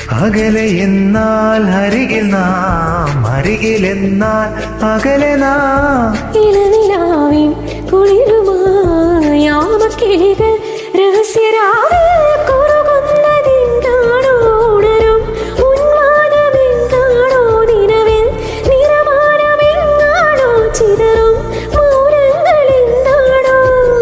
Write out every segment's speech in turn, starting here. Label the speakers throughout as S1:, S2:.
S1: അകലെ എന്നാൽ അരികിൽ നാം അരികിൽ എന്നാൽ അകലെ നാം
S2: ഇളനിലാവിൻ കുളിരുമായാമക്കിളികൾ രഹസ്യരാവിൽ കുറുകുന്നതെന്താണോ ഉണരും ഉന്മാദമെന്താണോ നിലവിൽ നിറമാനമെന്താണോ ചിതറും മൗനങ്ങളെന്താണോ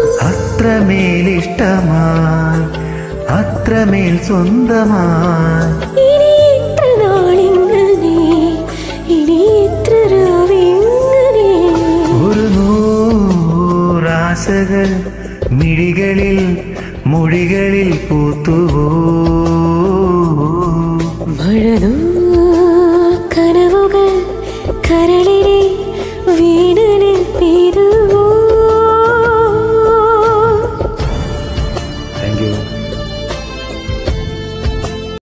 S1: അത്രമേലിഷ്ടമായി അത്രമേൽ സ്വന്തമായി
S2: ഇനി എത്ര നാളിങ്ങനെ ഇനി എത്ര രാവിങ്ങനെ
S1: ഒരു നൂറാശകൾ മിഴികളിൽ മൊഴികളിൽ പൂത്തുവോ
S2: മഴ